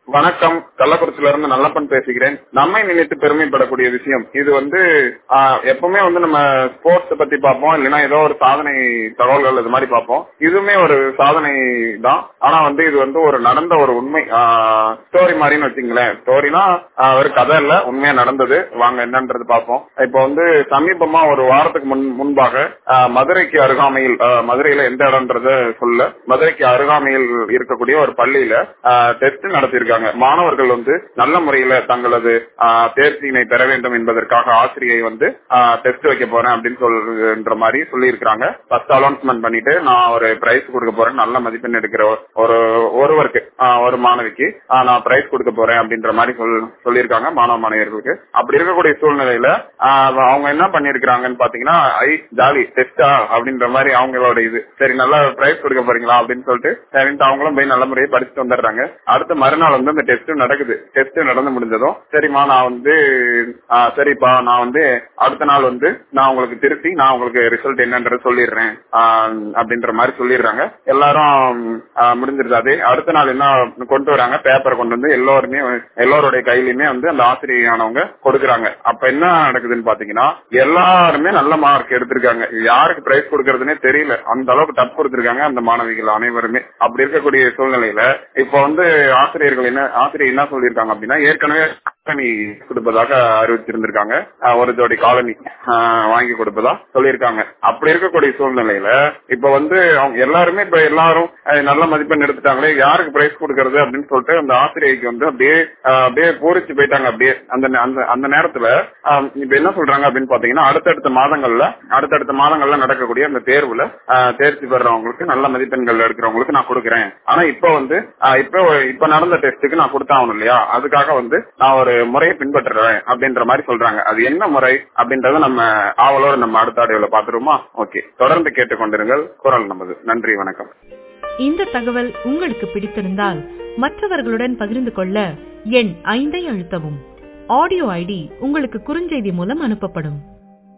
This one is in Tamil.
வணக்கம் கள்ளக்குறிச்சியில இருந்து நல்லப்பன் பேசுகிறேன் நம்மை நினைத்து பெருமைப்படக்கூடிய விஷயம் இது வந்து ஆஹ், எப்பவுமே வந்து நம்ம ஸ்போர்ட்ஸ் பத்தி பார்ப்போம் இல்லைன்னா ஏதோ ஒரு சாதனை தகவல்கள் இது மாதிரி பார்ப்போம் இதுவுமே ஒரு சாதனை தான் ஆனா வந்து இது வந்து ஒரு நடந்த ஒரு உண்மை ஸ்டோரி மாதிரின்னு வச்சுங்களேன் ஸ்டோரினா ஒரு கதை இல்ல உண்மையா நடந்தது வாங்க என்னன்றது பார்ப்போம் இப்போ வந்து சமீபமா ஒரு வாரத்துக்கு முன் முன்பாக ஆஹ், மதுரைக்கு அருகாமையில் ஆஹ், மதுரையில எந்த இடம்ன்றத சொல்ல மதுரைக்கு அருகாமையில் இருக்கக்கூடிய ஒரு பள்ளியில டெஸ்ட் நடத்தியிருக்காங்க மாணவர்கள் வந்து நல்ல முறையில தங்களது ஆஹ், தேர்ச்சியினை பெற வேண்டும் என்பதற்காக ஆசிரியை வந்து டெஸ்ட் வைக்க போறேன் அப்படின்னு சொல்ற மாதிரி சொல்லியிருக்காங்க ஃபர்ஸ்ட் அனௌன்ஸ்மெண்ட் பண்ணிட்டு நான் ஒரு பிரைஸ் கொடுக்க போறேன் நல்ல மதிப்பெண் எடுக்கிற ஒரு ஒருவருக்கு ஆஹ், ஒரு மாணவிக்கு ஆஹ், நான் பிரைஸ் கொடுக்க போறேன் அப்படின்ற மாதிரி சொல் சொல்லியிருக்காங்க மாணவ மாணவியர்களுக்கு அப்படி இருக்கக்கூடிய சூழ்நிலையில ஆஹ், அவங்க என்ன பண்ணிருக்காங்கன்னு பாத்தீங்கன்னா ஐ ஜாலி டெஸ்டா அப்படின்ற மாதிரி அவங்களோட இது சரி நல்லா பிரைஸ் கொடுக்க போறீங்களா அப்படின்னு சொல்லிட்டு சரின்ட்டு அவங்களும் போய் நல்ல முறையை படிச்சுட்டு வந்துடுறாங்க அடுத்த மறுநாள் வந்து அந்த டெஸ்ட் நடக்குது டெஸ்ட் நடந்து முடிஞ்சதும் சரிம்மா நான் வந்து ஆ, சரிப்பா நான் வந்து அடுத்த நாள் வந்து நான் உங்களுக்கு திருத்தி நான் உங்களுக்கு ரிசல்ட் என்னன்றது சொல்லிடுறேன் ஆ, அப்படின்ற மாதிரி சொல்லிடுறாங்க எல்லாரும் ஆ, முடிஞ்சிருது அதே அடுத்த நாள் என்ன கொண்டு வராங்க பேப்பர் கொண்டு வந்து எல்லோருமே எல்லோருடைய கையிலுமே வந்து அந்த ஆசிரியரானவங்க கொடுக்குறாங்க அப்ப என்ன நடக்குதுன்னு பாத்தீங்கன்னா எல்லாருமே நல்ல மார்க் எடுத்திருக்காங்க யாருக்கு பிரைஸ் கொடுக்கறதுனே தெரியல அந்த அளவுக்கு டப் கொடுத்திருக்காங்க அந்த மாணவிகள் அனைவருமே அப்படி இருக்கக்கூடிய சூழ்நிலையில இப்ப வந்து ஆசிரியர்கள் என்ன ஆசிரியர் என்ன சொல்லியிருக்காங்க அப்படின்னா ஏற்கனவே காலனி கொடுப்பதாக அறிவிச்சிருந்திருக்காங்க ஆஹ் ஒரு ஜோடி காலனி ஆஹ் வாங்கி கொடுப்பதா சொல்லியிருக்காங்க அப்படி இருக்கக்கூடிய சூழ்நிலையில இப்ப வந்து அவங்க எல்லாருமே இப்ப எல்லாரும் அஹ் நல்ல மதிப்பெண் எடுத்துட்டாங்களே யாருக்கு பிரைஸ் கொடுக்கறது அப்படின்னு சொல்லிட்டு அந்த ஆசிரியைக்கு வந்து அப்படியே ஆஹ் அப்படியே பூரிச்சு போயிட்டாங்க அப்படியே அந்த அந்த அந்த நேரத்துல ஆஹ் இப்ப என்ன சொல்றாங்க அப்படின்னு பாத்தீங்கன்னா அடுத்தடுத்த மாதங்கள்ல அடுத்தடுத்த மாதங்கள்ல நடக்கக்கூடிய அந்த தேர்வுல ஆஹ் தேர்ச்சி பெறவங்களுக்கு நல்ல மதிப்பெண்கள் எடுக்கிறவங்களுக்கு நான் கொடுக்குறேன் ஆனா இப்ப வந்து ஆஹ் இப்ப இப்ப நடந்த டெஸ்ட்டுக்கு நான் கொடுத்தாகணும் இல்லையா அதுக்காக வந்து நான் ஒரு முறையை பின்பற்றுறேன் அப்படின்ற மாதிரி சொல்றாங்க அது என்ன முறை அப்படின்றத நம்ம ஆவலோட நம்ம அடுத்த ஆடியோல பாத்துருவோமா ஓகே தொடர்ந்து கேட்டுக்கொண்டிருங்கள் குரல் நமது நன்றி வணக்கம் இந்த தகவல் உங்களுக்கு பிடித்திருந்தால் மற்றவர்களுடன் பகிர்ந்து கொள்ள எண் ஐந்தை அழுத்தவும் ஆடியோ ஐடி உங்களுக்கு குறுஞ்செய்தி மூலம் அனுப்பப்படும்